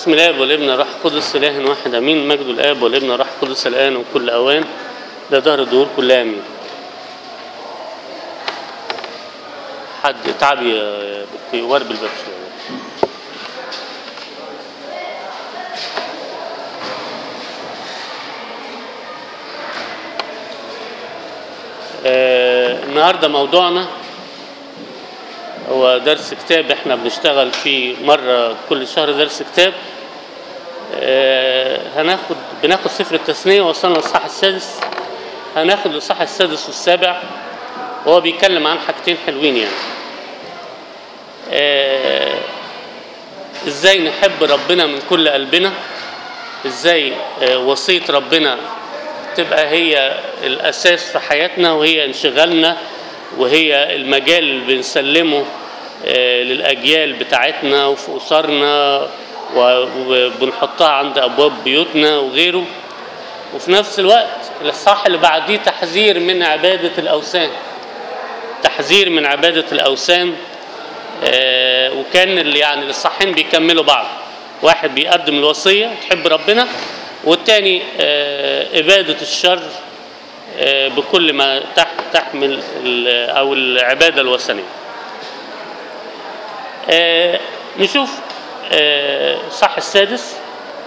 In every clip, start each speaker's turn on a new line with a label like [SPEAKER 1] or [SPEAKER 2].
[SPEAKER 1] بسم الله والابن راح قدس اله واحد امين مجد الاب والابن راح قدس الان وكل اوان ده دهر الدهور كلها امين حد تعب يا بنتي ورب الباب شويه آه النهارده موضوعنا هو درس كتاب احنا بنشتغل فيه مرة كل شهر درس كتاب آه هناخد بناخد سفر التثنية وصلنا للصح السادس هناخد الصح السادس والسابع وهو بيتكلم عن حاجتين حلوين يعني آه ازاي نحب ربنا من كل قلبنا ازاي آه وصية ربنا تبقى هي الأساس في حياتنا وهي انشغالنا وهي المجال اللي بنسلمه للأجيال بتاعتنا وفي أسرنا وبنحطها عند أبواب بيوتنا وغيره وفي نفس الوقت الإصحاح اللي بعديه تحذير من عبادة الأوثان تحذير من عبادة الأوثان وكان اللي يعني الصحين بيكملوا بعض واحد بيقدم الوصية تحب ربنا والتاني إبادة الشر بكل ما تحمل او العباده الوثنيه. نشوف صح السادس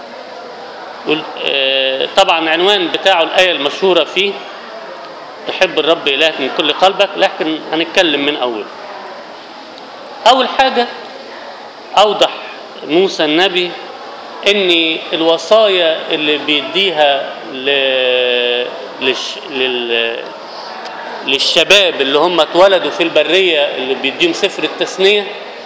[SPEAKER 1] طبعا العنوان بتاعه الايه المشهوره فيه تحب الرب الهك من كل قلبك لكن هنتكلم من اول. اول حاجه اوضح موسى النبي ان الوصايا اللي بيديها ل... للش... لل... للشباب اللي هم اتولدوا في البرية اللي بيديهم سفر التثنية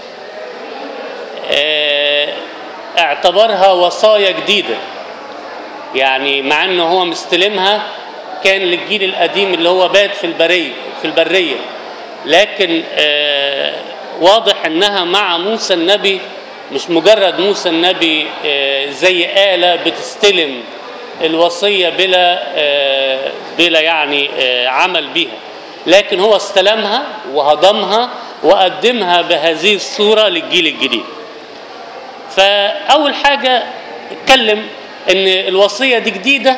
[SPEAKER 1] اه... اعتبرها وصايا جديدة يعني مع انه هو مستلمها كان للجيل القديم اللي هو بات في البرية في البرية لكن اه... واضح انها مع موسى النبي مش مجرد موسى النبي اه... زي آلة بتستلم الوصيه بلا بلا يعني عمل بها لكن هو استلمها وهضمها وقدمها بهذه الصوره للجيل الجديد فاول حاجه اتكلم ان الوصيه دي جديده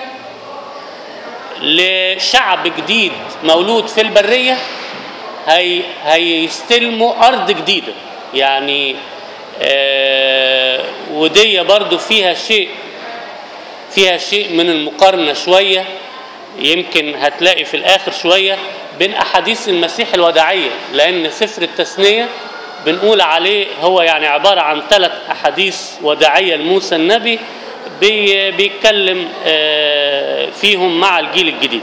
[SPEAKER 1] لشعب جديد مولود في البريه هي هيستلموا ارض جديده يعني آه ودي برضو فيها شيء فيها شيء من المقارنة شوية يمكن هتلاقي في الآخر شوية بين أحاديث المسيح الوداعية لأن سفر التثنية بنقول عليه هو يعني عبارة عن ثلاث أحاديث وداعية لموسى النبي بي بيتكلم فيهم مع الجيل الجديد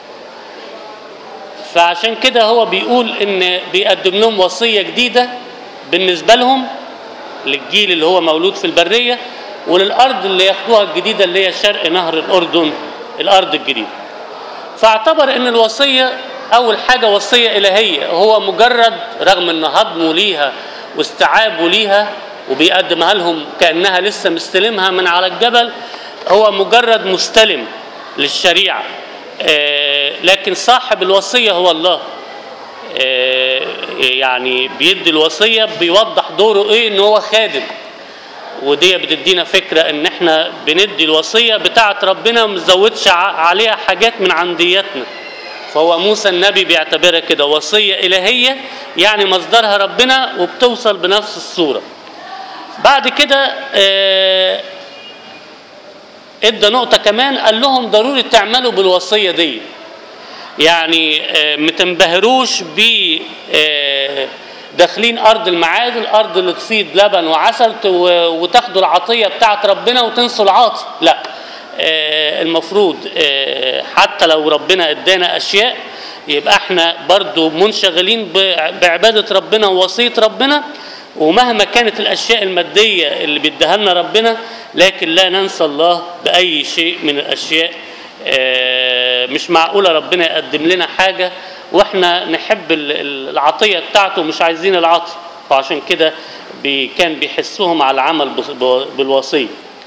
[SPEAKER 1] فعشان كده هو بيقول ان بيقدم لهم وصية جديدة بالنسبة لهم للجيل اللي هو مولود في البرية وللارض اللي ياخدوها الجديده اللي هي شرق نهر الاردن الارض الجديده فاعتبر ان الوصيه اول حاجه وصيه الهيه هو مجرد رغم ان هضمه ليها واستيعابه ليها وبيقدمها لهم كانها لسه مستلمها من على الجبل هو مجرد مستلم للشريعه آه لكن صاحب الوصيه هو الله آه يعني بيدي الوصيه بيوضح دوره ايه ان هو خادم ودي بتدينا فكرة ان احنا بندي الوصية بتاعة ربنا وما نزودش عليها حاجات من عندياتنا فهو موسى النبي بيعتبرها كده وصية إلهية يعني مصدرها ربنا وبتوصل بنفس الصورة بعد كده اه ادى نقطة كمان قال لهم ضروري تعملوا بالوصية دي يعني اه متنبهروش ب اه داخلين ارض المعاد الارض اللي تصيد لبن وعسل وتاخدوا العطيه بتاعت ربنا وتنسوا العاطي لا المفروض حتى لو ربنا ادانا اشياء يبقى احنا برضو منشغلين بعباده ربنا ووصيه ربنا ومهما كانت الاشياء الماديه اللي بيديها لنا ربنا لكن لا ننسى الله باي شيء من الاشياء مش معقوله ربنا يقدم لنا حاجه واحنا نحب العطيه بتاعته مش عايزين العطي فعشان كده بي كان بيحسهم على العمل بالوصيه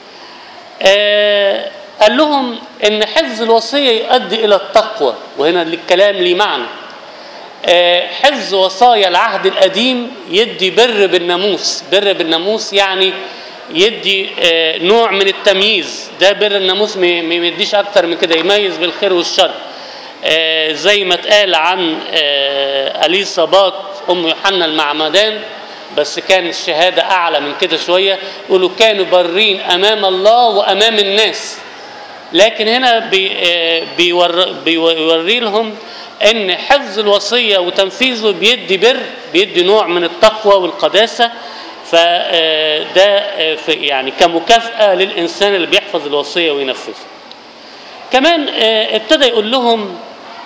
[SPEAKER 1] آه قال لهم ان حفظ الوصيه يؤدي الى التقوى وهنا الكلام ليه معنى آه حفظ وصايا العهد القديم يدي بر بالناموس بر بالناموس يعني يدي آه، نوع من التمييز ده بر الناموس ما ما يديش اكتر من كده يميز بالخير والشر آه، زي ما اتقال عن آه، اليصابات ام يوحنا المعمدان بس كان الشهاده اعلى من كده شويه يقولوا كانوا بارين امام الله وامام الناس لكن هنا بي آه، بيور بيوري لهم ان حفظ الوصيه وتنفيذه بيدي بر بيدي نوع من التقوى والقداسه فده يعني كمكافاه للانسان اللي بيحفظ الوصيه وينفذها. كمان آه، ابتدى يقول لهم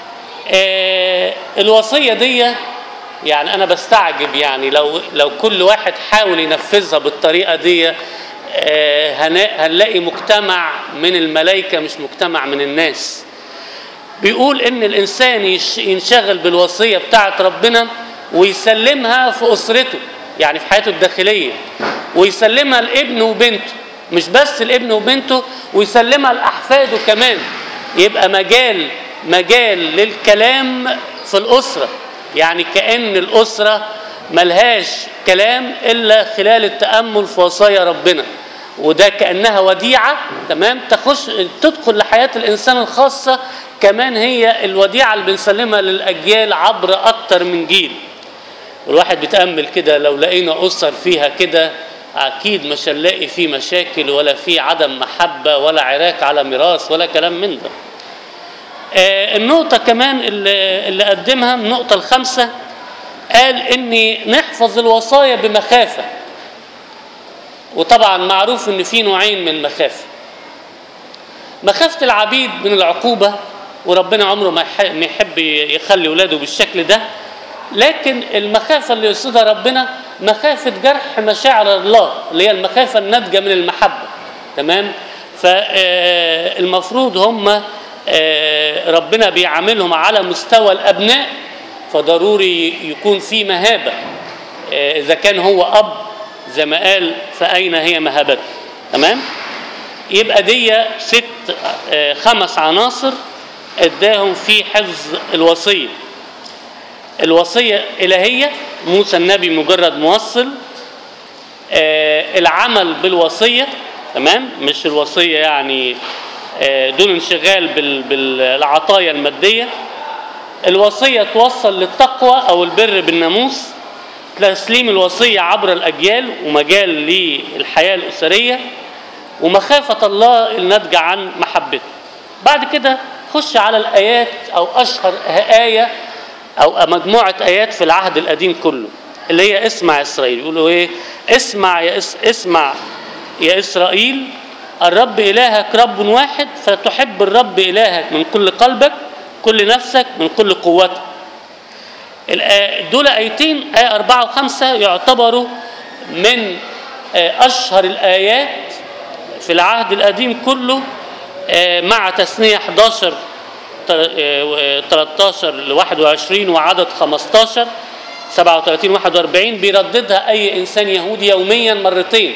[SPEAKER 1] آه، الوصيه دي يعني انا بستعجب يعني لو لو كل واحد حاول ينفذها بالطريقه دي آه، هنا- هنلاقي مجتمع من الملائكه مش مجتمع من الناس. بيقول ان الانسان يش- ينشغل بالوصيه بتاعه ربنا ويسلمها في اسرته يعني في حياته الداخليه ويسلمها لابنه وبنته مش بس لابنه وبنته ويسلمها لاحفاده كمان يبقى مجال مجال للكلام في الاسره يعني كان الاسره ملهاش كلام الا خلال التامل في وصايا ربنا وده كانها وديعه تمام تخش تدخل لحياه الانسان الخاصه كمان هي الوديعه اللي بنسلمها للاجيال عبر اكتر من جيل والواحد بيتامل كده لو لقينا اسر فيها كده اكيد مش هنلاقي فيه مشاكل ولا فيه عدم محبه ولا عراك على ميراث ولا كلام من ده آه، النقطة كمان اللي, اللي قدمها النقطة الخامسة قال إني نحفظ الوصايا بمخافة وطبعا معروف إن في نوعين من المخافة مخافة العبيد من العقوبة وربنا عمره ما يح- ما يحب يخلي ولاده بالشكل ده لكن المخافة اللي يقصدها ربنا مخافة جرح مشاعر الله اللي هي المخافة الناتجة من المحبة تمام فالمفروض هم آه، ربنا بيعاملهم على مستوى الأبناء فضروري يكون في مهابة آه، إذا كان هو أب زي ما قال فأين هي مهابته تمام يبقى دي ست آه، خمس عناصر اداهم في حفظ الوصيه الوصيه الهيه موسى النبي مجرد موصل آه، العمل بالوصيه تمام مش الوصيه يعني آه، دون انشغال بال- بالعطايا الماديه الوصيه توصل للتقوى او البر بالناموس تسليم الوصيه عبر الاجيال ومجال للحياه الاسريه ومخافة الله الناتجة عن محبته بعد كده خش على الآيات أو أشهر آية أو مجموعة آيات في العهد القديم كله اللي هي اسمع يا إسرائيل يقولوا إيه اسمع يا إس... اسمع يا إسرائيل الرب إلهك رب واحد فتحب الرب إلهك من كل قلبك كل نفسك من كل قوتك الآ- دول آيتين آية أربعة وخمسة يعتبروا من آه، أشهر الآيات في العهد القديم كله آه، مع تثنية 11 تل- آه، 13 ل 21 وعدد 15 37 41 بيرددها أي إنسان يهودي يوميا مرتين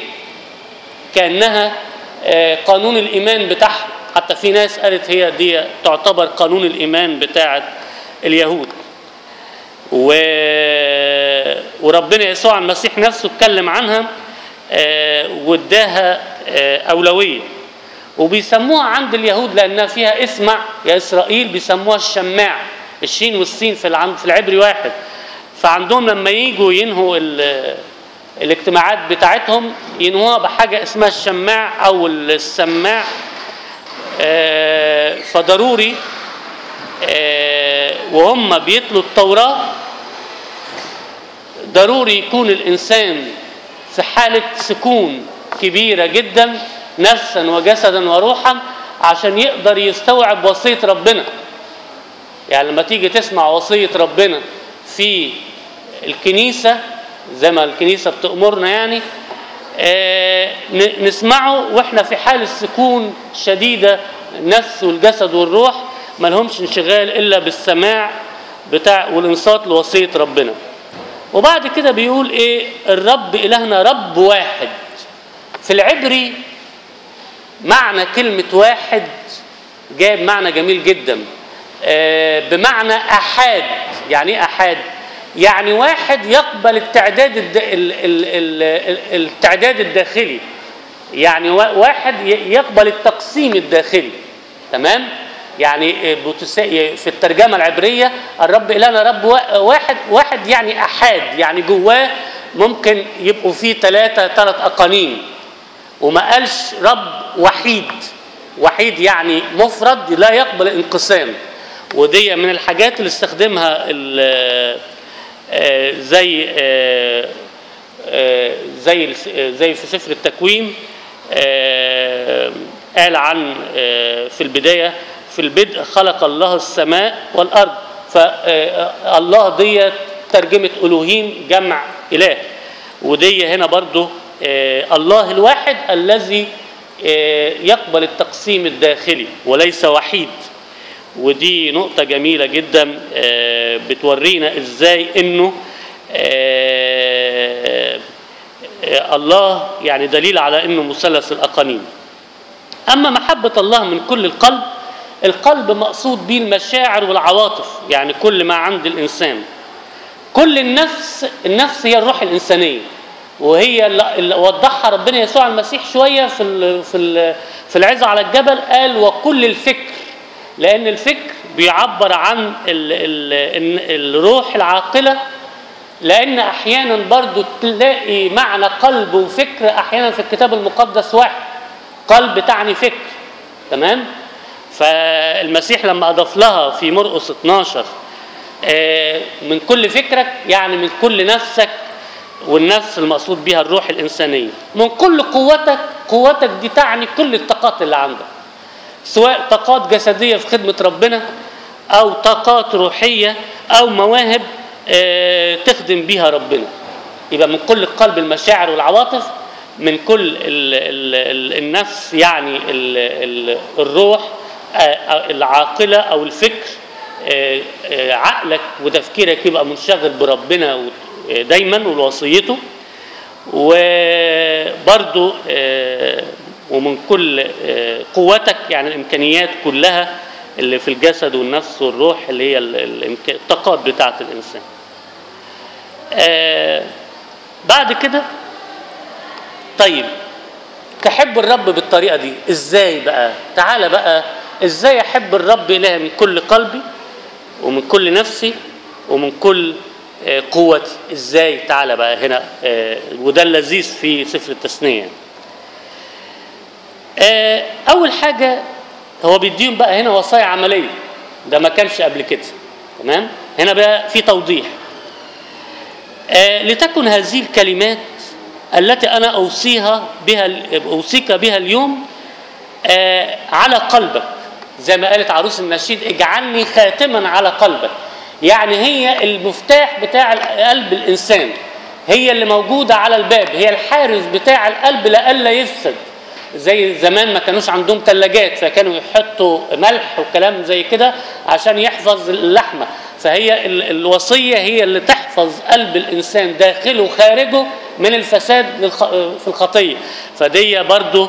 [SPEAKER 1] كأنها آه، قانون الإيمان بتاعها حتى في ناس قالت هي دي تعتبر قانون الإيمان بتاعت اليهود و... وربنا يسوع المسيح نفسه اتكلم عنها آه، واداها آه، أولوية وبيسموها عند اليهود لأنها فيها اسمع يا إسرائيل بيسموها الشماع الشين والسين في العم- في العبري واحد فعندهم لما يجوا ينهوا ال- الاجتماعات بتاعتهم ينهوها بحاجة اسمها الشماع أو السماع آه، فضروري آه، وهم بيتلوا التوراة ضروري يكون الإنسان في حالة سكون كبيرة جدا نفسا وجسدا وروحا عشان يقدر يستوعب وصية ربنا يعني لما تيجي تسمع وصية ربنا في الكنيسة زي ما الكنيسة بتأمرنا يعني آه، ن- نسمعه واحنا في حال السكون شديدة النفس والجسد والروح ما لهمش انشغال إلا بالسماع بتاع والانصات لوصية ربنا وبعد كده بيقول ايه الرب إلهنا رب واحد في العبري معنى كلمة واحد جايب معنى جميل جدا آه، بمعنى أحاد يعني إيه أحاد يعني واحد يقبل التعداد الد... ال... ال... ال... ال- التعداد الداخلي يعني وا- واحد ي- يقبل التقسيم الداخلي تمام يعني بتسا- في الترجمه العبريه الرب الهنا رب وا- واحد واحد يعني احاد يعني جواه ممكن يبقوا فيه ثلاثه ثلاث اقانيم وما قالش رب وحيد وحيد يعني مفرد لا يقبل انقسام ودي من الحاجات اللي استخدمها ال- آه، زي آه، آه، زي الس- آه، زي في سفر التكوين آه، قال عن آه، في البدايه في البدء خلق الله السماء والارض فالله دي ترجمه الوهيم جمع اله ودي هنا برضو آه، الله الواحد الذي آه، يقبل التقسيم الداخلي وليس وحيد ودي نقطة جميلة جدا آه، بتورينا ازاي انه آه، آه، الله يعني دليل على انه مثلث الاقانيم اما محبة الله من كل القلب القلب مقصود به المشاعر والعواطف يعني كل ما عند الانسان كل النفس النفس هي الروح الانسانيه وهي اللي اللي وضحها ربنا يسوع المسيح شويه في ال في ال في العظه على الجبل قال وكل الفكر لان الفكر بيعبر عن ال ال الروح العاقله لان احيانا برضو تلاقي معنى قلب وفكر احيانا في الكتاب المقدس واحد قلب تعني فكر تمام فالمسيح لما اضاف لها في مرقس 12 آه، من كل فكرك يعني من كل نفسك والنفس المقصود بها الروح الإنسانية من كل قوتك قوتك دي تعني كل الطاقات اللي عندك سواء طاقات جسدية في خدمة ربنا أو طاقات روحية أو مواهب آه، تخدم بيها ربنا يبقى من كل القلب المشاعر والعواطف من كل ال ال ال النفس يعني ال ال الروح آه، العاقلة أو الفكر آه، آه، عقلك وتفكيرك يبقى منشغل بربنا و- آه، دايما ولوصيته وبرضو آه، ومن كل آه، قوتك يعني الامكانيات كلها اللي في الجسد والنفس والروح اللي هي ال- الإمك- الطاقات بتاعه الانسان آه، بعد كده طيب تحب الرب بالطريقه دي ازاي بقى تعالى بقى ازاي احب الرب الهي من كل قلبي ومن كل نفسي ومن كل آه، قوتي ازاي تعالى بقى هنا آه، وده اللذيذ في سفر التثنيه آه، اول حاجه هو بيديهم بقى هنا وصايا عمليه ده ما كانش قبل كده تمام هنا بقى في توضيح آه، لتكن هذه الكلمات التي انا اوصيها بها اوصيك بها اليوم آه، على قلبك زي ما قالت عروس النشيد اجعلني خاتما على قلبك يعني هي المفتاح بتاع قلب الانسان هي اللي موجوده على الباب هي الحارس بتاع القلب لئلا يفسد زي زمان ما كانوش عندهم ثلاجات فكانوا يحطوا ملح وكلام زي كده عشان يحفظ اللحمه فهي ال- الوصيه هي اللي تحفظ قلب الانسان داخله وخارجه من الفساد للخ- في الخطيه فدي برضو آه،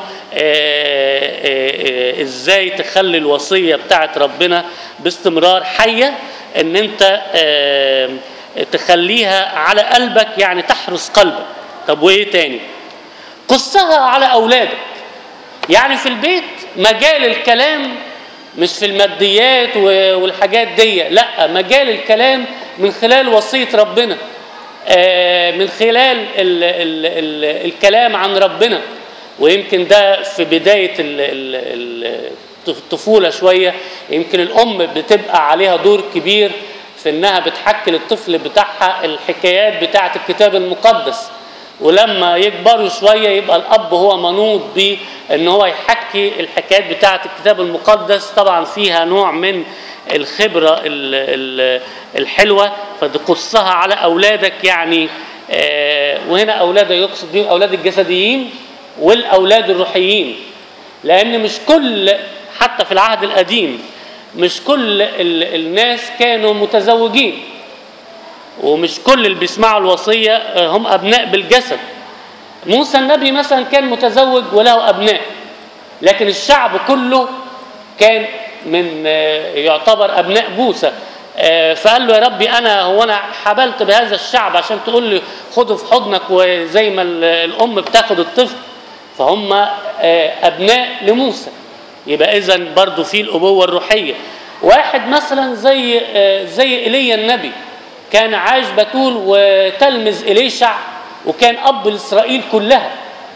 [SPEAKER 1] آه، آه، ازاي تخلي الوصيه بتاعت ربنا باستمرار حيه ان انت آه، تخليها على قلبك يعني تحرس قلبك طب وايه تاني قصها على اولادك يعني في البيت مجال الكلام مش في الماديات و- والحاجات دي لا مجال الكلام من خلال وصية ربنا آه، من خلال ال ال ال الكلام عن ربنا ويمكن ده في بداية ال- ال- ال- الطفولة شوية يمكن الأم بتبقى عليها دور كبير في إنها بتحكي للطفل بتاعها الحكايات بتاعة الكتاب المقدس ولما يكبروا شويه يبقى الاب هو منوط بان هو يحكي الحكايات بتاعه الكتاب المقدس طبعا فيها نوع من الخبره ال- ال- الحلوه فتقصها على اولادك يعني آه، وهنا اولاد يقصد بهم اولاد الجسديين والاولاد الروحيين لان مش كل حتى في العهد القديم مش كل ال- الناس كانوا متزوجين ومش كل اللي بيسمعوا الوصية آه، هم أبناء بالجسد موسى النبي مثلا كان متزوج وله أبناء لكن الشعب كله كان من آه، يعتبر أبناء موسى آه، فقال له يا ربي أنا هو أنا حبلت بهذا الشعب عشان تقول لي خده في حضنك وزي ما ال- الأم بتاخد الطفل فهم آه، ابناء لموسى يبقى اذا برضو في الابوه الروحيه واحد مثلا زي آه، زي ايليا النبي كان عايش بتول وتلمذ اليشع وكان اب لاسرائيل كلها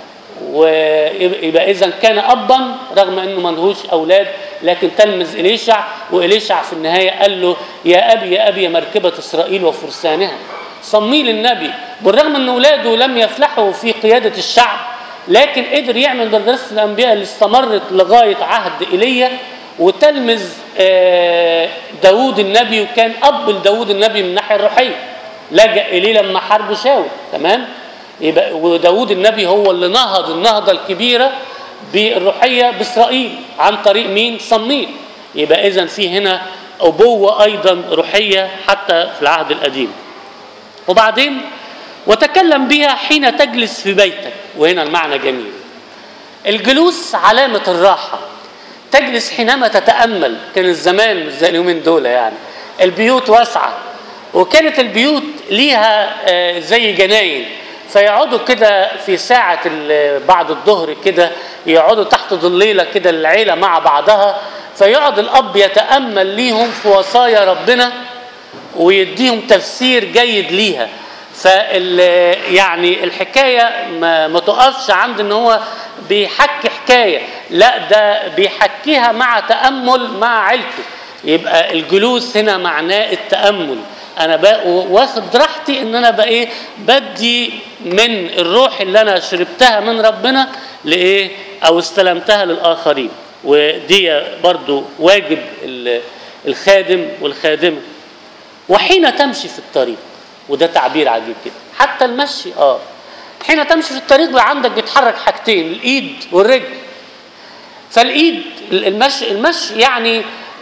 [SPEAKER 1] ويبقى اذا كان ابا رغم انه ملهوش اولاد لكن تلمذ اليشع واليشع في النهايه قال له يا ابي يا ابي مركبه اسرائيل وفرسانها صميل النبي بالرغم ان اولاده لم يفلحوا في قياده الشعب لكن قدر يعمل مدرسه الانبياء اللي استمرت لغايه عهد ايليا وتلمذ آه، داوود النبي وكان اب لداوود النبي من الناحيه الروحيه لجأ اليه لما حاربه شاول تمام يبقى وداوود النبي هو اللي نهض النهضه الكبيره بالروحيه باسرائيل عن طريق مين؟ صميل يبقى اذا في هنا ابوه ايضا روحيه حتى في العهد القديم وبعدين وتكلم بها حين تجلس في بيتك وهنا المعنى جميل الجلوس علامة الراحة تجلس حينما تتأمل كان الزمان مش زي اليومين دول يعني البيوت واسعة وكانت البيوت ليها آه، زي جناين فيقعدوا كده في ساعة ال- بعد الظهر كده يقعدوا تحت ظليلة كده العيلة مع بعضها فيقعد الأب يتأمل ليهم في وصايا ربنا ويديهم تفسير جيد ليها فال يعني الحكايه ما, ما تقفش عند ان هو بيحكي حكايه لا ده بيحكيها مع تامل مع عيلته يبقى الجلوس هنا معناه التامل انا بقى واخد راحتي ان انا بقى ايه بدي من الروح اللي انا شربتها من ربنا لايه او استلمتها للاخرين ودي برضو واجب ال- الخادم والخادمه وحين تمشي في الطريق وده تعبير عجيب كده حتى المشي اه حين تمشي في الطريق بقى عندك بيتحرك حاجتين الايد والرجل فالايد المشي المشي يعني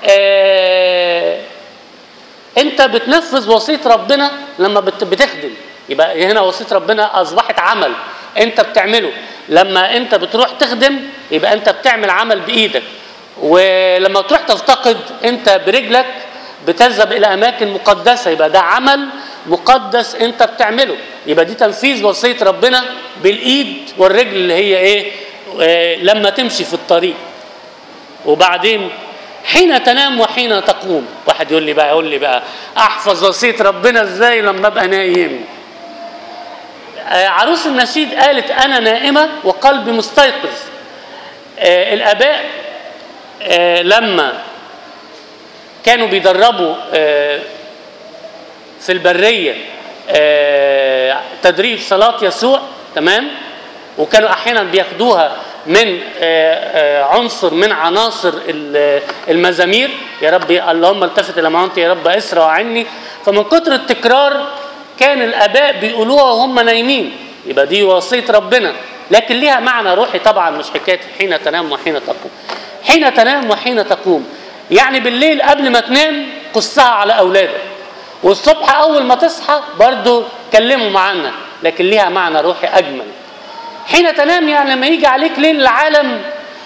[SPEAKER 1] آه انت بتنفذ وصيه ربنا لما بت- بتخدم يبقى هنا وصيه ربنا اصبحت عمل انت بتعمله لما انت بتروح تخدم يبقى انت بتعمل عمل بايدك ولما تروح تفتقد انت برجلك بتذهب الى اماكن مقدسه يبقى ده عمل مقدس انت بتعمله يبقى دي تنفيذ وصيه ربنا بالايد والرجل اللي هي ايه آه، لما تمشي في الطريق وبعدين حين تنام وحين تقوم واحد يقول لي بقى يقول لي بقى احفظ وصيه ربنا ازاي لما ابقى نايم آه، عروس النشيد قالت انا نائمه وقلبي مستيقظ آه، الاباء آه، لما كانوا بيدربوا آه، في البريه آه، تدريب صلاه يسوع تمام وكانوا احيانا بياخدوها من آه، آه، عنصر من عناصر ال- المزامير يا رب اللهم التفت الى معونتي يا رب اسرع عني فمن كتر التكرار كان الاباء بيقولوها وهم نايمين يبقى دي وصيه ربنا لكن ليها معنى روحي طبعا مش حكايه حين تنام وحين تقوم حين تنام وحين تقوم يعني بالليل قبل ما تنام قصها على اولادك والصبح اول ما تصحى برضو كلموا معانا لكن ليها معنى روحي اجمل حين تنام يعني لما يجي عليك ليل العالم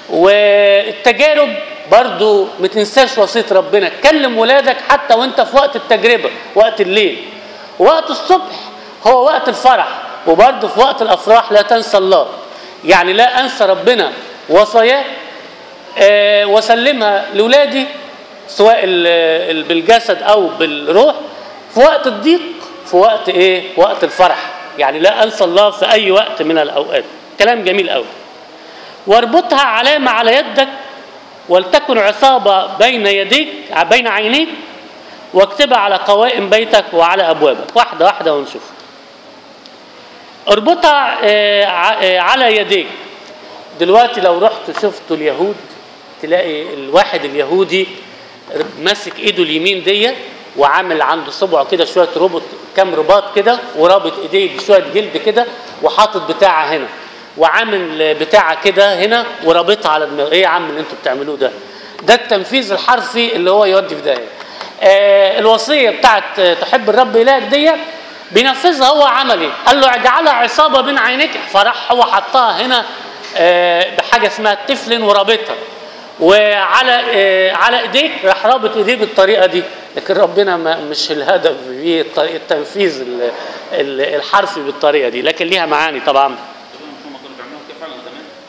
[SPEAKER 1] والتجارب برضو ما تنساش وصية ربنا كلم ولادك حتى وانت في وقت التجربة وقت الليل وقت الصبح هو وقت الفرح وبرضه في وقت الافراح لا تنسى الله يعني لا انسى ربنا وصاياه آه، واسلمها لاولادي سواء ال- ال- بالجسد او بالروح في وقت الضيق في وقت ايه وقت الفرح يعني لا انسى الله في اي وقت من الاوقات كلام جميل قوي واربطها علامه على يدك ولتكن عصابه بين يديك بين عينيك واكتبها على قوائم بيتك وعلى ابوابك واحده واحده ونشوف اربطها آه، ع- آه، على يديك دلوقتي لو رحت شفتوا اليهود تلاقي الواحد اليهودي ماسك ايده اليمين دي وعامل عنده صبعه كده شويه ربط كام رباط كده ورابط ايديه بشويه جلد كده وحاطط بتاعه هنا وعامل بتاعه كده هنا ورابطها على دماغه ايه يا عم اللي انتوا بتعملوه ده ده التنفيذ الحرفي اللي هو يودي في داهيه آه الوصيه بتاعت آه، تحب الرب الهك دي بينفذها هو عملي قال له اجعلها عصابه بين عينيك فراح هو حطها هنا آه، بحاجه اسمها تفلن ورابطها وعلى آه، على ايديك راح رابط ايديه بالطريقه دي لكن ربنا ما مش الهدف في الطريق- التنفيذ ال- ال- الحرفي بالطريقه دي لكن ليها معاني طبعا
[SPEAKER 2] هم كانوا بيعملوا كده فعلا زمان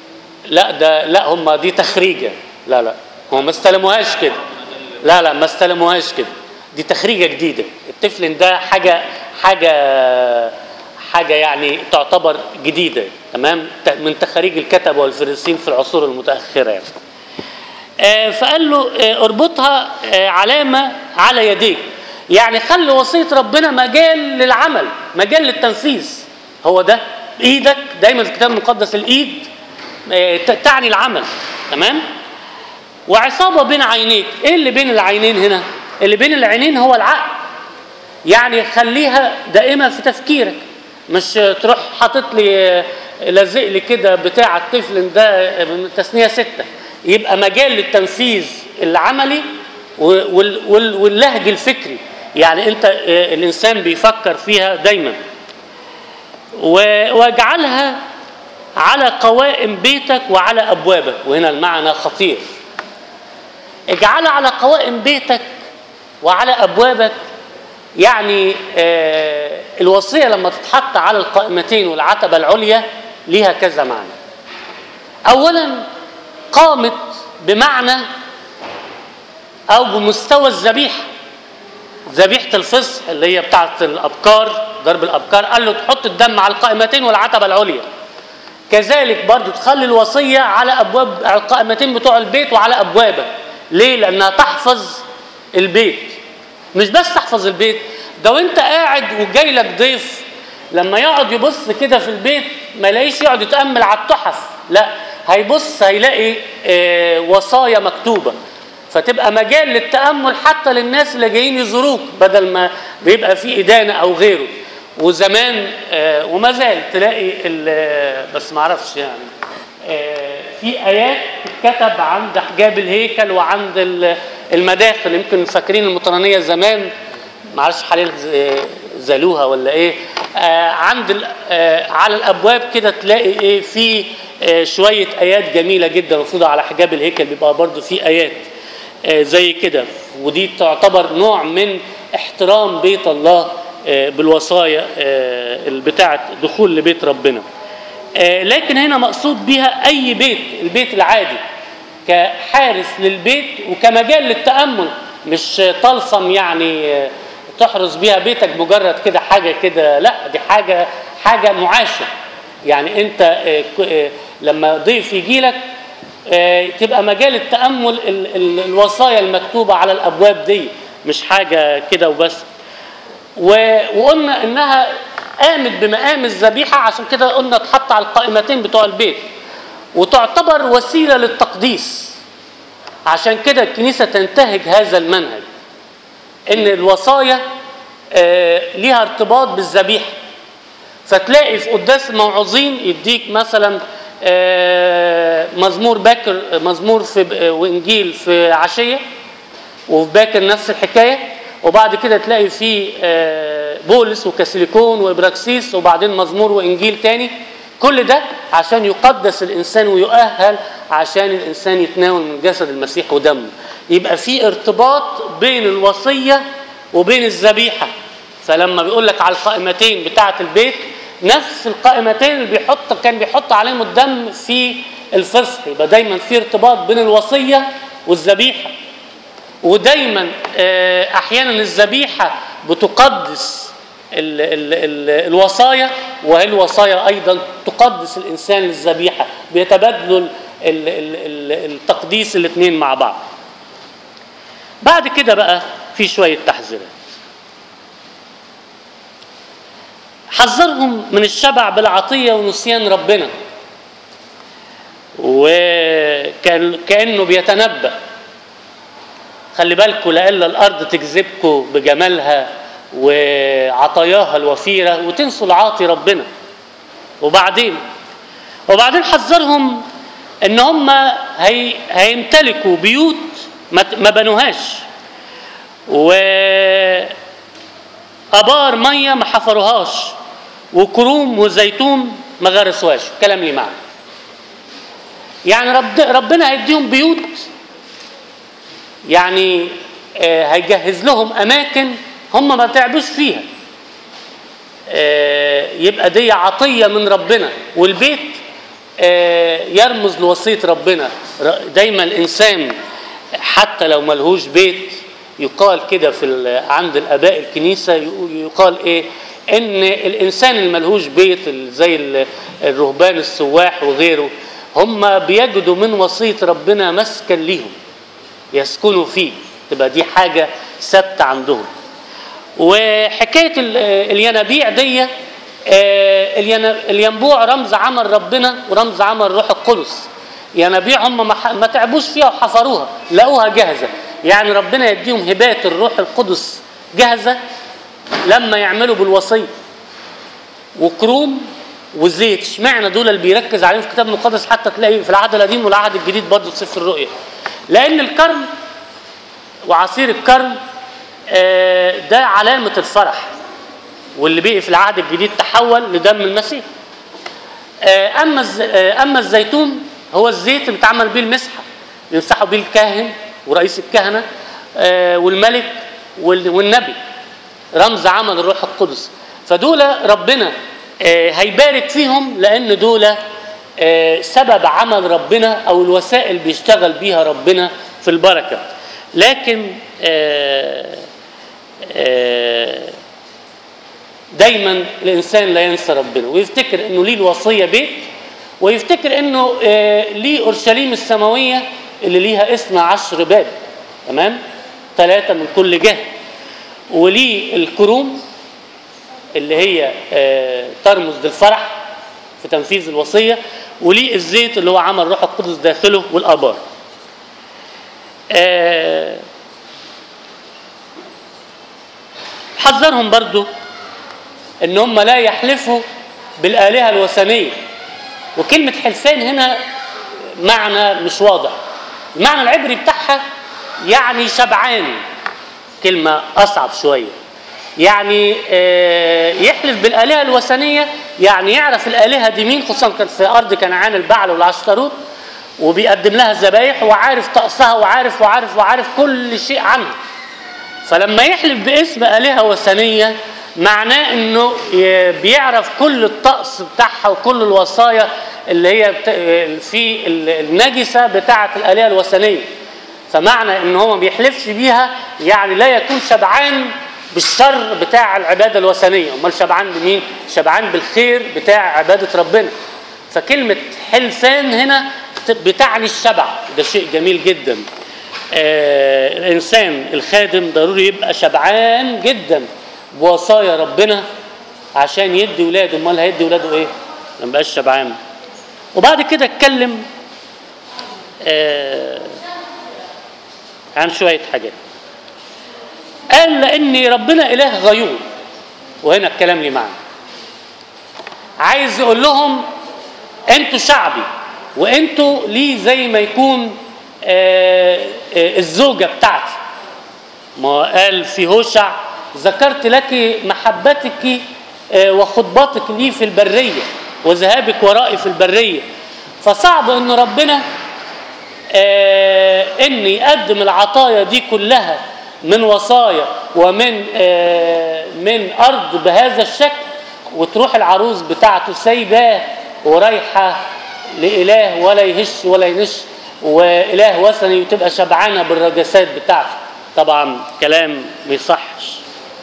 [SPEAKER 1] لا ده لا هم دي تخريجه لا لا هم ما استلموهاش كده لا لا ما استلموهاش كده دي تخريجه جديده التفلن ده حاجه حاجه حاجه يعني تعتبر جديده تمام ت- من تخاريج الكتبه والفريسيين في العصور المتاخره يعني. آه، فقال له آه، اربطها آه، علامه على يديك يعني خلي وصيه ربنا مجال للعمل مجال للتنفيذ هو ده ايدك دايما في الكتاب المقدس الايد آه، ت- تعني العمل تمام وعصابه بين عينيك ايه اللي بين العينين هنا اللي بين العينين هو العقل يعني خليها دائمه في تفكيرك مش تروح حاطط لي لازق لي كده بتاع الطفل ده من تثنيه سته يبقى مجال للتنفيذ العملي وال- وال- واللهج الفكري يعني انت آه، الانسان بيفكر فيها دايما و- واجعلها على قوائم بيتك وعلى ابوابك وهنا المعنى خطير اجعلها على قوائم بيتك وعلى ابوابك يعني آه، الوصيه لما تتحط على القائمتين والعتبه العليا ليها كذا معنى اولا قامت بمعنى او بمستوى الذبيحه ذبيحه الفصح اللي هي بتاعه الابكار ضرب الابكار قال له تحط الدم على القائمتين والعتبه العليا كذلك برضو تخلي الوصيه على ابواب على القائمتين بتوع البيت وعلى ابوابك ليه لانها تحفظ البيت مش بس تحفظ البيت ده وانت قاعد وجاي لك ضيف لما يقعد يبص كده في البيت ما يلاقيش يقعد يتامل على التحف لا هيبص هيلاقي آه، وصايا مكتوبه فتبقى مجال للتامل حتى للناس اللي جايين يزوروك بدل ما بيبقى في ادانه او غيره وزمان آه، وما زال تلاقي ال- بس ما اعرفش يعني آه، في ايات تتكتب عند حجاب الهيكل وعند ال- المداخل يمكن فاكرين المطرانيه زمان ما اعرفش حاليا ز- زالوها ولا ايه آه، عند ال- آه، على الابواب كده تلاقي ايه في آه، شويه ايات جميله جدا مفروضه على حجاب الهيكل بيبقى برضو في ايات آه، زي كده ودي تعتبر نوع من احترام بيت الله آه، بالوصايا آه، بتاعه دخول لبيت ربنا آه، لكن هنا مقصود بها اي بيت البيت العادي كحارس للبيت وكمجال للتامل مش طلسم يعني آه، تحرس بيها بيتك مجرد كده حاجه كده لا دي حاجه حاجه معاشه يعني انت آه، ك- آه، لما ضيف يجي لك آه، تبقى مجال التامل ال- ال- الوصايا المكتوبه على الابواب دي مش حاجه كده وبس و- وقلنا انها قامت بمقام الذبيحه عشان كده قلنا اتحط على القائمتين بتوع البيت وتعتبر وسيله للتقديس عشان كده الكنيسه تنتهج هذا المنهج ان الوصايا آه، ليها ارتباط بالذبيحه فتلاقي في قداس الموعظين يديك مثلا آه، مزمور باكر مزمور في وانجيل في عشيه وفي باكر نفس الحكايه وبعد كده تلاقي في آه، بولس وكاسيليكون وابراكسيس وبعدين مزمور وانجيل تاني كل ده عشان يقدس الانسان ويؤهل عشان الانسان يتناول من جسد المسيح ودمه يبقى في ارتباط بين الوصيه وبين الذبيحه فلما بيقول لك على القائمتين بتاعه البيت نفس القائمتين اللي بيحط كان بيحط عليهم الدم في الفصح يبقى دايما في ارتباط بين الوصيه والذبيحه ودايما آه، احيانا الذبيحه بتقدس ال ال ال الوصايا وهي الوصايا ايضا تقدس الانسان للذبيحه بيتبادلوا ال- ال- ال- ال- التقديس الاثنين مع بعض بعد كده بقى في شويه تحذيرات حذرهم من الشبع بالعطيه ونسيان ربنا وكان كانه بيتنبأ خلي بالكم لئلا الارض تجذبكم بجمالها وعطاياها الوفيره وتنسوا العاطي ربنا وبعدين وبعدين حذرهم ان هم هي هيمتلكوا بيوت ما ما بنوهاش وابار ميه ما حفروهاش وكروم وزيتون ما غرسوهاش كلام لي معنى يعني رب ربنا هيديهم بيوت يعني آه، هيجهز لهم اماكن هم ما تعبوش فيها آه، يبقى دي عطيه من ربنا والبيت آه، يرمز لوصية ربنا ر- دايما الإنسان حتى لو ملهوش بيت يقال كده في ال- عند الآباء الكنيسة يقول- يقال إيه إن الإنسان اللي ملهوش بيت ال- زي ال- الرهبان السواح وغيره هم بيجدوا من وصية ربنا مسكن ليهم يسكنوا فيه تبقى دي حاجة ثابتة عندهم وحكايه ال- الينابيع دي آه، الين- الينبوع رمز عمل ربنا ورمز عمل روح القدس ينابيع هم ما ح- ما تعبوش فيها وحفروها لقوها جاهزه يعني ربنا يديهم هبات الروح القدس جاهزه لما يعملوا بالوصيه وكروم وزيت اشمعنى دول اللي بيركز عليهم في الكتاب المقدس حتى تلاقي في العهد القديم والعهد الجديد برضه في سفر الرؤيا لان الكرم وعصير الكرم آه، ده علامة الفرح واللي بقي في العهد الجديد تحول لدم المسيح آه، أما الز- آه، أما الزيتون هو الزيت اللي اتعمل بيه المسحة يمسحوا بيه الكاهن ورئيس الكهنة آه، والملك وال- والنبي رمز عمل الروح القدس فدول ربنا آه، هيبارك فيهم لأن دول آه، سبب عمل ربنا أو الوسائل بيشتغل بيها ربنا في البركة لكن آه، آه، دايما الانسان لا ينسى ربنا ويفتكر انه ليه الوصيه بيت ويفتكر انه آه، ليه اورشليم السماويه اللي ليها اسم عشر باب تمام ثلاثه من كل جهه وليه الكروم اللي هي آه، ترمز للفرح في تنفيذ الوصيه وليه الزيت اللي هو عمل روح القدس داخله والابار آه، حذرهم برضو ان هم لا يحلفوا بالالهه الوثنيه وكلمه حلفان هنا معنى مش واضح المعنى العبري بتاعها يعني شبعان كلمه اصعب شويه يعني آه، يحلف بالالهه الوثنيه يعني يعرف الالهه دي مين خصوصا كان في ارض كنعان البعل والعشتروت وبيقدم لها ذبايح وعارف طقسها وعارف وعارف وعارف كل شيء عنها فلما يحلف باسم آلهة وثنية معناه انه ي- بيعرف كل الطقس بتاعها وكل الوصايا اللي هي بت- في ال- النجسة بتاعة الآلهة الوثنية فمعنى ان هو ما بيحلفش بيها يعني لا يكون شبعان بالشر بتاع العبادة الوثنية امال شبعان بمين شبعان بالخير بتاع عبادة ربنا فكلمة حلفان هنا بتعني الشبع ده شيء جميل جدا آه الانسان الخادم ضروري يبقى شبعان جدا بوصايا ربنا عشان يدي ولاده امال هيدي ولاده ايه ما يبقاش شبعان وبعد كده اتكلم آه عن شويه حاجات قال لان ربنا اله غيور وهنا الكلام لي معنى عايز يقول لهم انتوا شعبي وانتوا ليه زي ما يكون آه، آه، الزوجه بتاعتي ما قال في هوشع ذكرت لك محبتك آه، وخطبتك لي في البريه وذهابك ورائي في البريه فصعب ان ربنا آه، ان يقدم العطايا دي كلها من وصايا ومن آه، من ارض بهذا الشكل وتروح العروس بتاعته سايباه ورايحه لاله ولا يهش ولا ينش واله وثني وتبقى شبعانه بالرجسات بتاعته طبعا كلام ما يصحش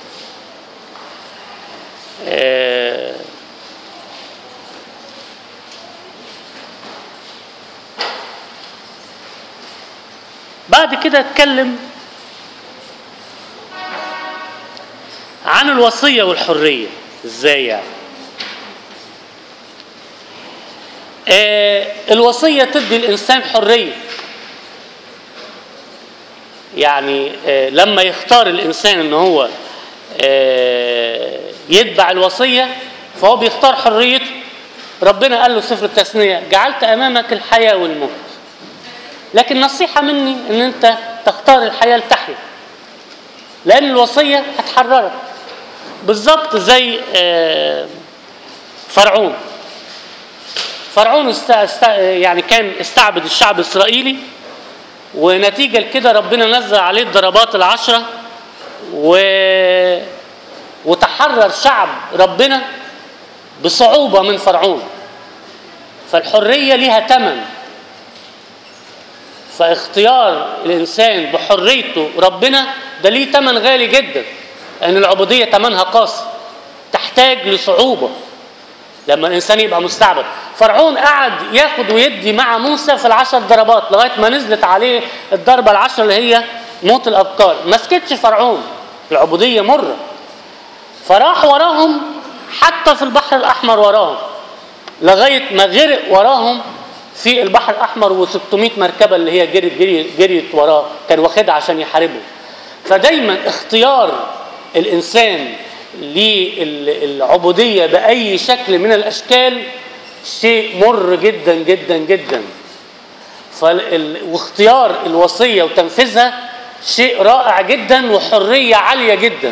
[SPEAKER 1] آه، بعد كده اتكلم عن الوصيه والحريه ازاي يعني آه الوصيه تدي الانسان حريه يعني آه لما يختار الانسان ان هو آه يتبع الوصيه فهو بيختار حريته ربنا قال له سفر التثنيه جعلت امامك الحياه والموت لكن نصيحه مني ان انت تختار الحياه لتحيا لان الوصيه هتحررك بالظبط زي آه فرعون فرعون است... است... يعني كان استعبد الشعب الاسرائيلي ونتيجة لكده ربنا نزل عليه الضربات العشرة و... وتحرر شعب ربنا بصعوبة من فرعون فالحريه ليها ثمن فاختيار الانسان بحريته ربنا ده ليه ثمن غالي جدا لان العبوديه ثمنها قاسي تحتاج لصعوبه لما الانسان يبقى مستعبد فرعون قعد ياخد ويدي مع موسى في العشر ضربات لغايه ما نزلت عليه الضربه العشر اللي هي موت الابكار ما سكتش فرعون العبوديه مره فراح وراهم حتى في البحر الاحمر وراهم لغايه ما غرق وراهم في البحر الاحمر و600 مركبه اللي هي جريت جريت جريت وراه كان واخدها عشان يحاربه فدايما اختيار الانسان للعبوديه باي شكل من الاشكال شيء مر جدا جدا جدا فال... واختيار الوصيه وتنفيذها شيء رائع جدا وحريه عاليه جدا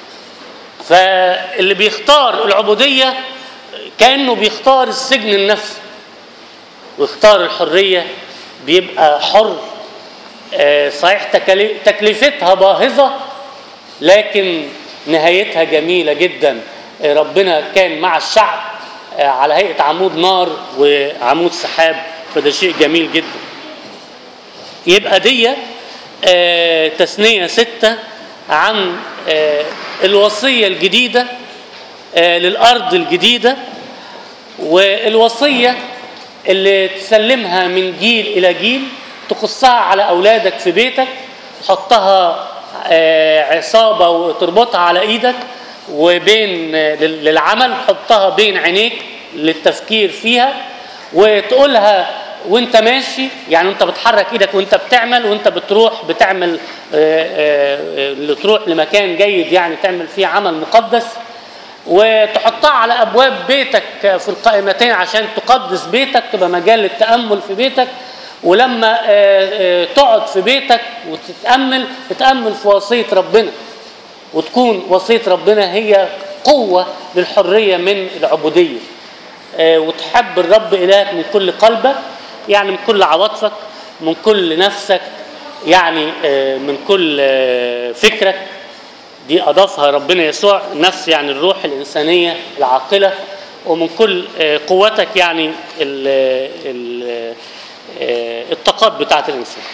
[SPEAKER 1] فاللي بيختار العبوديه كانه بيختار السجن النفسي واختار الحريه بيبقى حر آه، صحيح تكالي- تكلفتها باهظه لكن نهايتها جميله جدا آه، ربنا كان مع الشعب آه، على هيئه عمود نار وعمود سحاب فده شيء جميل جدا يبقى دي آه، تثنيه سته عن آه، الوصيه الجديده آه، للارض الجديده والوصيه اللي تسلمها من جيل الى جيل تقصها على اولادك في بيتك تحطها آه، عصابه وتربطها على ايدك وبين آه، لل- للعمل تحطها بين عينيك للتفكير فيها وتقولها وانت ماشي يعني انت بتحرك ايدك وانت بتعمل وانت بتروح بتعمل آه، آه، آه، تروح لمكان جيد يعني تعمل فيه عمل مقدس وتحطها على ابواب بيتك في القائمتين عشان تقدس بيتك تبقى مجال للتامل في بيتك ولما آه، آه، تقعد في بيتك وتتامل تتامل في وصيه ربنا وتكون وصيه ربنا هي قوه للحريه من العبوديه آه، وتحب الرب الهك من كل قلبك يعني من كل عواطفك من كل نفسك يعني آه، من كل آه، فكرك دي اضافها ربنا يسوع النفس يعني الروح الانسانيه العاقله ومن كل آه، قوتك يعني ال- ال- آه، الطاقات بتاعت الانسان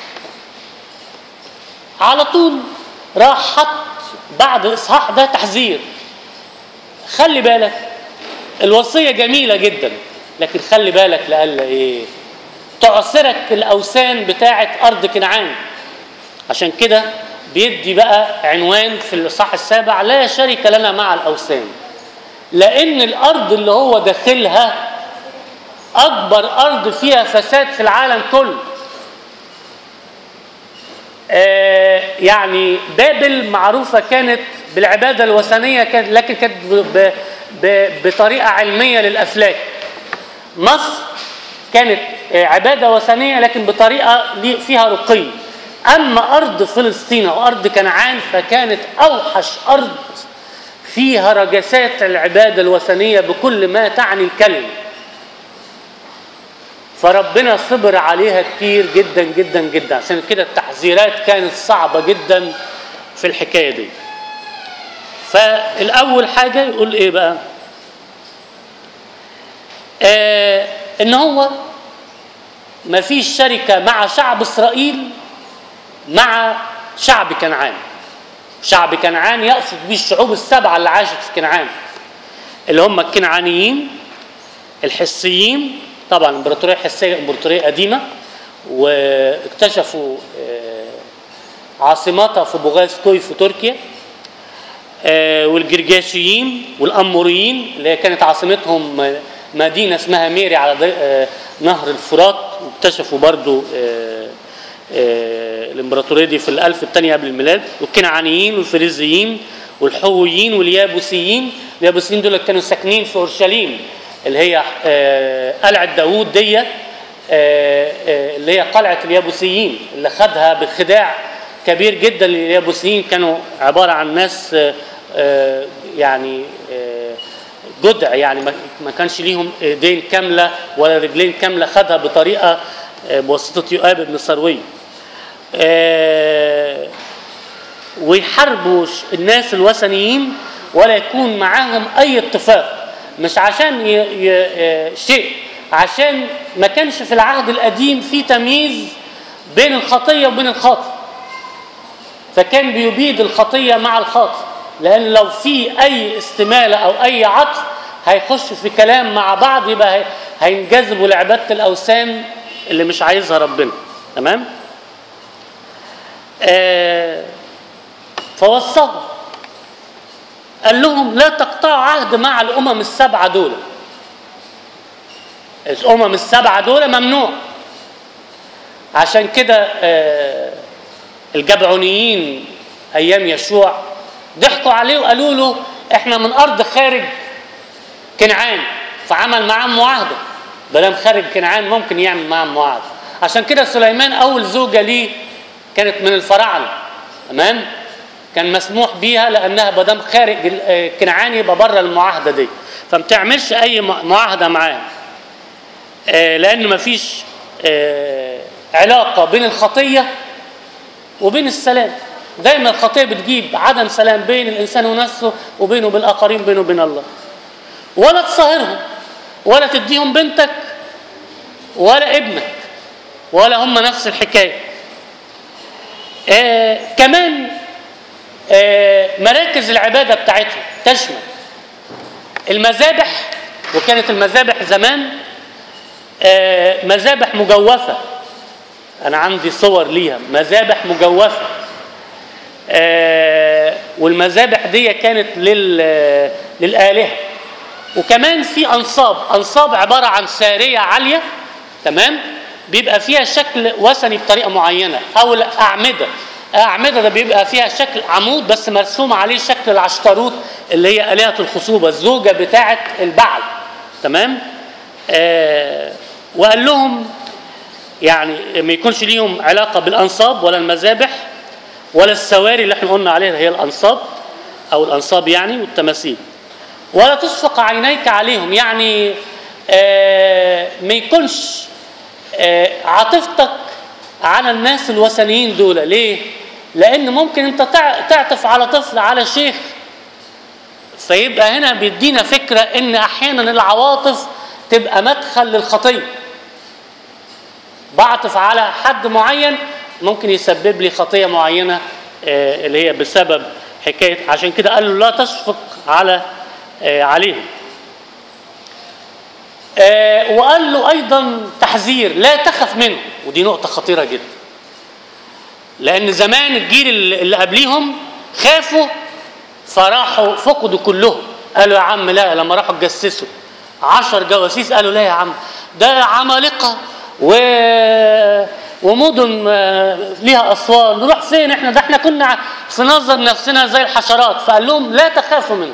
[SPEAKER 1] على طول راح حط بعد الاصحاح ده تحذير خلي بالك الوصيه جميله جدا لكن خلي بالك لألا ايه تعصرك الاوثان بتاعت ارض كنعان عشان كده بيدي بقى عنوان في الاصحاح السابع لا شريك لنا مع الاوثان لان الارض اللي هو داخلها اكبر ارض فيها فساد في العالم كله آه يعني بابل معروفه كانت بالعباده الوثنيه كانت لكن كانت ب- ب- ب- بطريقه علميه للافلاك مصر كانت آه، عباده وثنيه لكن بطريقه لي- فيها رقي اما ارض فلسطين وارض كنعان فكانت اوحش ارض فيها رجسات العباده الوثنيه بكل ما تعني الكلمه فربنا صبر عليها كتير جدا جدا جدا عشان كده التحذيرات كانت صعبه جدا في الحكايه دي فالاول حاجه يقول ايه بقى آه ان هو ما فيش شركه مع شعب اسرائيل مع شعب كنعان شعب كنعان يقصد به الشعوب السبعه اللي عاشت في كنعان اللي هم الكنعانيين الحسيين طبعا الامبراطوريه الحسيه امبراطوريه قديمه واكتشفوا آه، عاصمتها في بوغازكوي في تركيا آه، والجرجاشيين والاموريين اللي هي كانت عاصمتهم آه، مدينه اسمها ميري على ضي- آه، نهر الفرات واكتشفوا برضو آه، آه، الامبراطوريه دي في الالف الثانيه قبل الميلاد والكنعانيين والفريزيين والحويين واليابوسيين اليابوسيين دول كانوا ساكنين في اورشليم اللي هي آه، قلعه داوود دي آه، آه، اللي هي قلعه اليابوسيين اللي خدها بخداع كبير جدا اليابوسيين كانوا عباره عن ناس آه، آه، يعني آه، جدع يعني ما- ما كانش ليهم ايدين كامله ولا رجلين كامله خدها بطريقه آه، بواسطه يؤاب بن سروي آه، ويحاربوا ش- الناس الوثنيين ولا يكون معاهم اي اتفاق مش عشان ي... ي... آه، شيء عشان ما كانش في العهد القديم في تمييز بين الخطيه وبين الخاطئ فكان بيبيد الخطيه مع الخاطئ لان لو في اي استماله او اي عطف هيخش في كلام مع بعض يبقى هي- هينجذبوا لعباده الاوثان اللي مش عايزها ربنا تمام آه فوصاهم قال لهم لا تقطعوا عهد مع الامم السبعه دول الامم السبعه دول ممنوع عشان كده آه الجبعونيين ايام يشوع ضحكوا عليه وقالوا له احنا من ارض خارج كنعان فعمل معاهم معاهده بلام خارج كنعان ممكن يعمل معاهم معاهده عشان كده سليمان اول زوجه ليه كانت من الفراعنه تمام كان مسموح بيها لانها بدام خارج ال- آه، كنعان يبقى بره المعاهده دي فما تعملش اي م- معاهده معاه آه، لان مفيش آه، علاقه بين الخطيه وبين السلام دايما الخطيه بتجيب عدم سلام بين الانسان ونفسه وبينه وبين الاخرين بينه وبين الله ولا تصاهرهم ولا تديهم بنتك ولا ابنك ولا هم نفس الحكايه آه كمان آه مراكز العباده بتاعتهم تشمل المذابح وكانت المذابح زمان آه مذابح مجوفه انا عندي صور ليها مذابح مجوفه آه والمذابح دي كانت لل للالهه وكمان في انصاب انصاب عباره عن ساريه عاليه تمام بيبقى فيها شكل وثني بطريقه معينه او الاعمده الاعمده ده بيبقى فيها شكل عمود بس مرسوم عليه شكل العشتروت اللي هي الهه الخصوبه الزوجه بتاعه البعل تمام آه وقال لهم يعني ما يكونش ليهم علاقه بالانصاب ولا المذابح ولا السواري اللي احنا قلنا عليها هي الانصاب او الانصاب يعني والتماثيل ولا تشفق عينيك عليهم يعني آه ما يكونش آه عاطفتك على الناس الوثنيين دول ليه؟ لان ممكن انت تع- تعطف على طفل على شيخ فيبقى هنا بيدينا فكره ان احيانا العواطف تبقى مدخل للخطيه بعطف على حد معين ممكن يسبب لي خطيه معينه آه، اللي هي بسبب حكايه عشان كده قال له لا تشفق على آه، عليهم آه، وقال له ايضا تحذير لا تخف منه ودي نقطه خطيره جدا لان زمان الجيل اللي اللي قبليهم خافوا فراحوا فقدوا كلهم قالوا يا عم لا لما راحوا اتجسسوا عشر جواسيس قالوا لا يا عم ده عمالقه و ومدن آه، ليها اسوار نروح فين احنا ده احنا كنا في نظر نفسنا زي الحشرات فقال لهم لا تخافوا منهم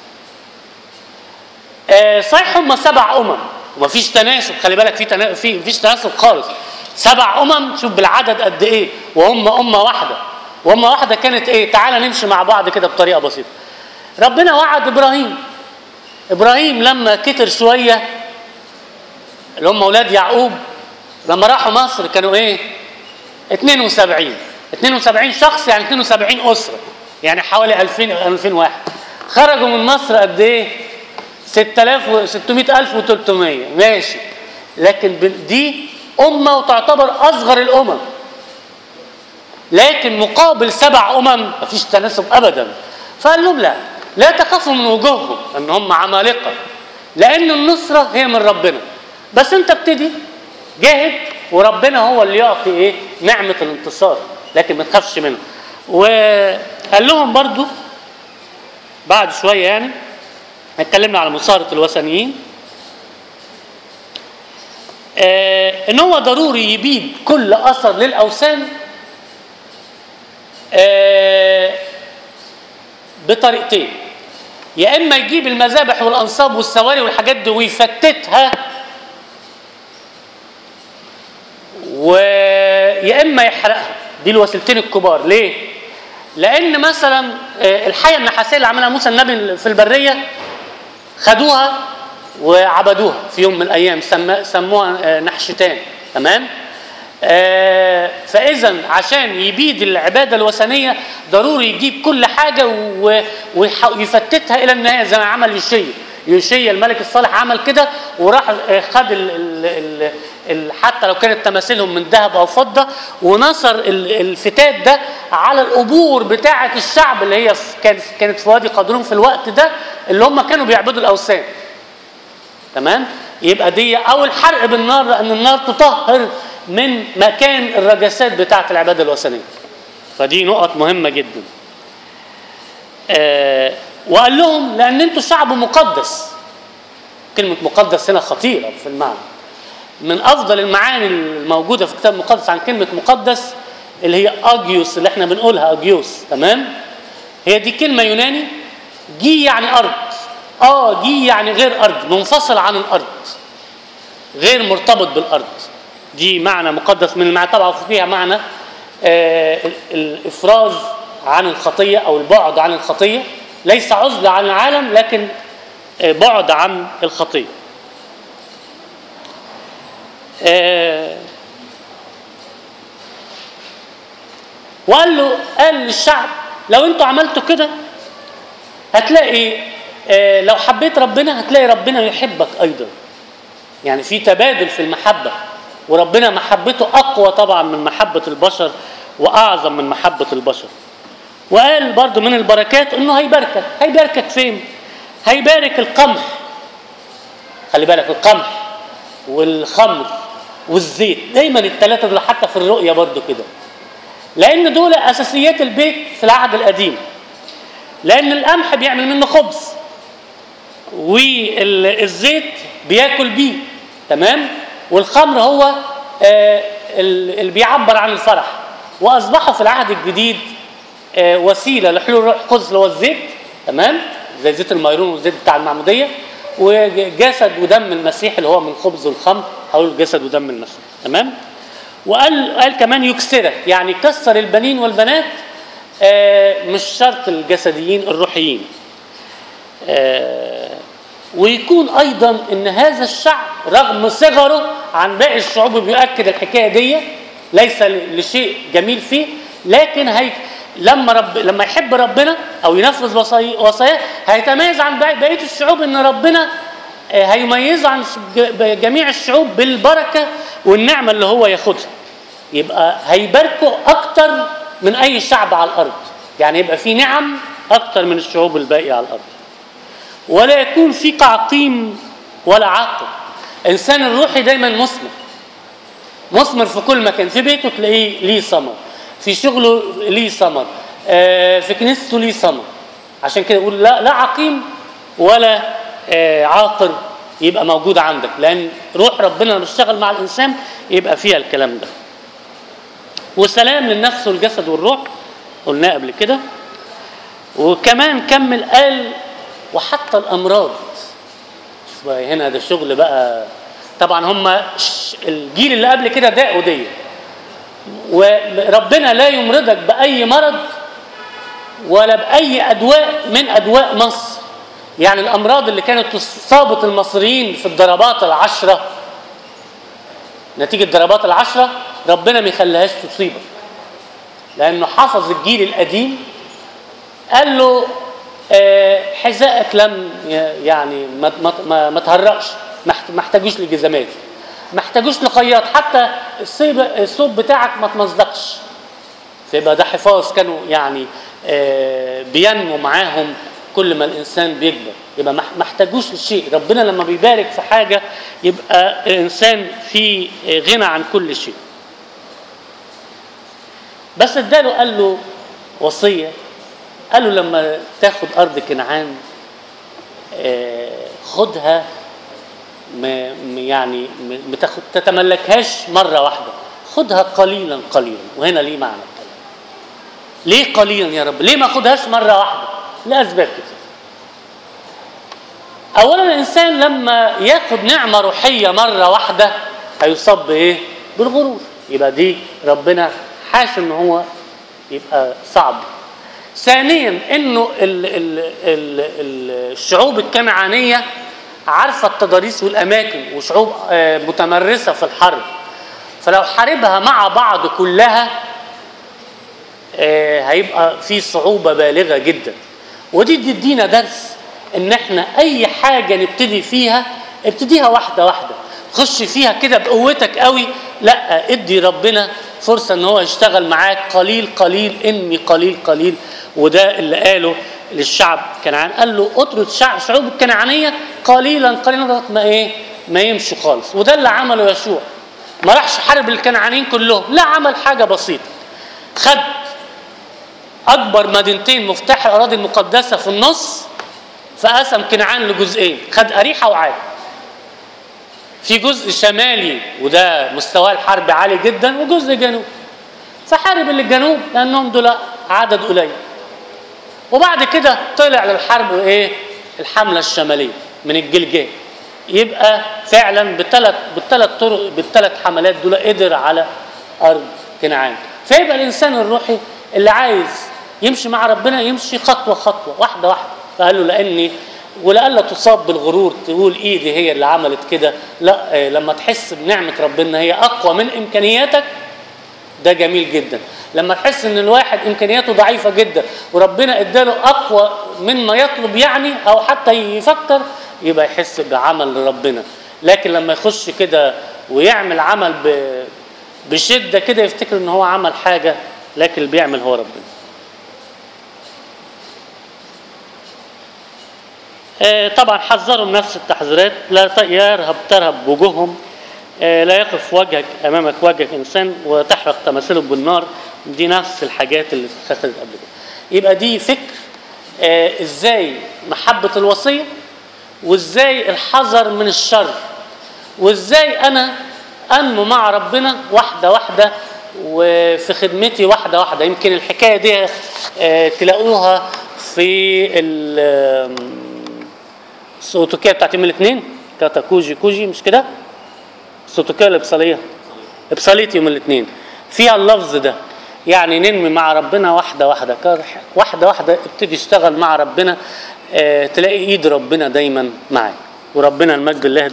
[SPEAKER 1] آه، صحيح هم سبع امم ومفيش تناسب خلي بالك في تنا... في مفيش تناسب خالص سبع امم شوف بالعدد قد ايه وهم امه واحده وامه واحده كانت ايه تعالى نمشي مع بعض كده بطريقه بسيطه ربنا وعد ابراهيم ابراهيم لما كتر شويه اللي هم اولاد يعقوب لما راحوا مصر كانوا ايه 72 72 شخص يعني 72 اسره يعني حوالي 2000 2000 واحد خرجوا من مصر قد ايه 6000 و 6300 ماشي لكن بال- دي امه وتعتبر اصغر الامم لكن مقابل سبع امم مفيش تناسب ابدا فقال لهم لا لا تخافوا من وجوههم ان هم عمالقه لان النصره هي من ربنا بس انت ابتدي جاهد وربنا هو اللي يعطي ايه نعمه الانتصار لكن ما تخافش منه وقال لهم برضو بعد شويه يعني اتكلمنا على مصارة الوثنيين آه ان هو ضروري يبيد كل اثر للاوثان آه بطريقتين يا اما يجيب المذابح والانصاب والسواري والحاجات دي ويفتتها ويا اما يحرقها دي الوسيلتين الكبار ليه لان مثلا آه، الحيه النحاسيه اللي عملها موسى النبي في البريه خدوها وعبدوها في يوم من الايام سما- سموها آه، نحشتان تمام آه، فاذا عشان يبيد العباده الوثنيه ضروري يجيب كل حاجه و- ويح- ويفتتها الى النهايه زي ما عمل يشيع يوشيا الملك الصالح عمل كده وراح آه، خد ال ال ال ال حتى لو كانت تماثيلهم من ذهب او فضه ونصر ال- الفتات ده على القبور بتاعه الشعب اللي هي في- كانت كانت في وادي قدرون في الوقت ده اللي هم كانوا بيعبدوا الاوثان تمام يبقى دي او الحرق بالنار لان النار تطهر من مكان الرجسات بتاعه العباده الوثنيه فدي نقط مهمه جدا آه وقال لهم لان انتوا شعب مقدس كلمه مقدس هنا خطيره في المعنى من افضل المعاني الموجوده في الكتاب المقدس عن كلمه مقدس اللي هي اجيوس اللي احنا بنقولها اجيوس تمام هي دي كلمه يوناني جي يعني ارض اه جي يعني غير ارض منفصل عن الارض غير مرتبط بالارض دي معنى مقدس من المعنى طبعا فيها معنى آه ال- الافراز عن الخطيه او البعد عن الخطيه ليس عزله عن العالم لكن آه بعد عن الخطيه آه وقال له قال للشعب لو انتوا عملتوا كده هتلاقي آه، لو حبيت ربنا هتلاقي ربنا يحبك ايضا يعني في تبادل في المحبه وربنا محبته اقوى طبعا من محبه البشر واعظم من محبه البشر وقال برضو من البركات انه هيباركك هيباركك فين هيبارك القمح خلي بالك القمح والخمر والزيت دايما الثلاثه دول حتى في الرؤيه برضو كده لان دول اساسيات البيت في العهد القديم لان القمح بيعمل منه خبز والزيت بياكل بيه تمام والخمر هو آه، ال- اللي بيعبر عن الفرح واصبحوا في العهد الجديد آه، وسيله لحلول الروح القدس اللي هو الزيت تمام زي زيت الميرون والزيت بتاع المعموديه وجسد ودم المسيح اللي هو من خبز والخمر هقول جسد ودم المسيح تمام وقال قال كمان يكسرك يعني كسر البنين والبنات آه، مش شرط الجسديين الروحيين آه، ويكون ايضا ان هذا الشعب رغم صغره عن باقي الشعوب بيؤكد الحكايه دي ليس ل- لشيء جميل فيه لكن هي لما رب لما يحب ربنا او ينفذ وصاي- وصاياه هيتميز عن باقي- بقيه الشعوب ان ربنا آه، هيميزه عن ش- ج- جميع الشعوب بالبركه والنعمه اللي هو ياخدها يبقى هيباركوا اكتر من اي شعب على الارض يعني يبقى في نعم اكتر من الشعوب الباقيه على الارض ولا يكون في قعقيم ولا عاقل انسان الروحي دايما مثمر مثمر في كل مكان في بيته تلاقيه ليه ثمر في شغله ليه ثمر آه، في كنيسته ليه ثمر عشان كده يقول لا لا عقيم ولا آه، عاقر يبقى موجود عندك لان روح ربنا لما اشتغل مع الانسان يبقى فيها الكلام ده وسلام للنفس والجسد والروح قلناه قبل كده وكمان كمل قال وحتى الامراض شوف بقى هنا ده شغل بقى طبعا هم ش- الجيل اللي قبل كده داقوا دي وربنا لا يمرضك باي مرض ولا باي ادواء من ادواء مصر يعني الامراض اللي كانت تصابت المصريين في الضربات العشره نتيجه ضربات العشره ربنا ما يخليهاش تصيبك لانه حفظ الجيل القديم قال له آه، حذائك لم ي- يعني ما ما ما, ما تهرقش ما احت- ما احتاجوش لجزمات ما احتاجوش لخياط حتى الصيب الصوب بتاعك ما تمزقش فيبقى ده حفاظ كانوا يعني آه، بينمو معاهم كل ما الانسان بيكبر يبقى ما ما احتاجوش لشيء ربنا لما بيبارك في حاجه يبقى الانسان في غنى عن كل شيء بس اداله قال له وصيه قال له لما تاخد ارض كنعان آه، خدها ما ما- يعني ما ما تاخد تتملكهاش مره واحده خدها قليلا قليلا وهنا ليه معنى الكلام ليه قليلا يا رب ليه ما اخدهاش مره واحده لاسباب كتير اولا الانسان لما ياخد نعمه روحيه مره واحده هيصاب بايه بالغرور يبقى دي ربنا حاش ان هو يبقى صعب ثانيا انه ال ال ال ال الشعوب الكنعانيه عارفه التضاريس والاماكن وشعوب آه، متمرسه في الحرب فلو حاربها مع بعض كلها آه، هيبقى في صعوبه بالغه جدا ودي تدينا درس ان احنا اي حاجه نبتدي فيها ابتديها واحده واحده خش فيها كده بقوتك قوي لا ادي ربنا فرصه ان هو يشتغل معاك قليل قليل اني قليل قليل وده اللي قاله للشعب كنعان قال له اطرد شعب شعوب الكنعانيه قليلا قليلا لغايه ما ايه ما يمشي خالص وده اللي عمله يشوع ما راحش حارب الكنعانيين كلهم لا عمل حاجه بسيطه خد اكبر مدينتين مفتاح الاراضي المقدسه في النص فقسم كنعان لجزئين خد اريحه وعاد في جزء شمالي وده مستواه الحرب عالي جدا وجزء جنوب فحارب اللي الجنوب لانهم دول عدد قليل وبعد كده طلع للحرب ايه الحمله الشماليه من الجلجال يبقى فعلا بالثلاث بالثلاث طرق بالثلاث حملات دول قدر على ارض كنعان فيبقى الانسان الروحي اللي عايز يمشي مع ربنا يمشي خطوه خطوه واحده واحده فقال له لاني ولألا تصاب بالغرور تقول ايدي هي اللي عملت كده لا آه، لما تحس بنعمه ربنا هي اقوى من امكانياتك ده جميل جدا لما تحس ان الواحد امكانياته ضعيفه جدا وربنا اداله اقوى مما يطلب يعني او حتى يفكر يبقى يحس بعمل لربنا لكن لما يخش كده ويعمل عمل ب... بشده كده يفتكر ان هو عمل حاجه لكن اللي بيعمل هو ربنا آه، طبعا حذرهم نفس التحذيرات لا ت- يرهب ترهب وجوههم آه، لا يقف وجهك امامك وجهك انسان وتحرق تماثيله بالنار دي نفس الحاجات اللي اتخذت قبل كده يبقى دي فكر آه، ازاي محبه الوصيه وازاي الحذر من الشر وازاي انا انمو مع ربنا واحده واحده وفي خدمتي واحده واحده يمكن الحكايه دي آه، تلاقوها في ال- السوتوكيه بتاعت يوم الاثنين كاتا كوجي كوجي مش كده؟ السوتوكيه الابصاليه ابصاليه يوم الاثنين فيها اللفظ ده يعني ننمي مع ربنا واحده واحده كده واحده واحده ابتدي اشتغل مع ربنا آه، تلاقي ايد ربنا دايما معاك وربنا المجد الله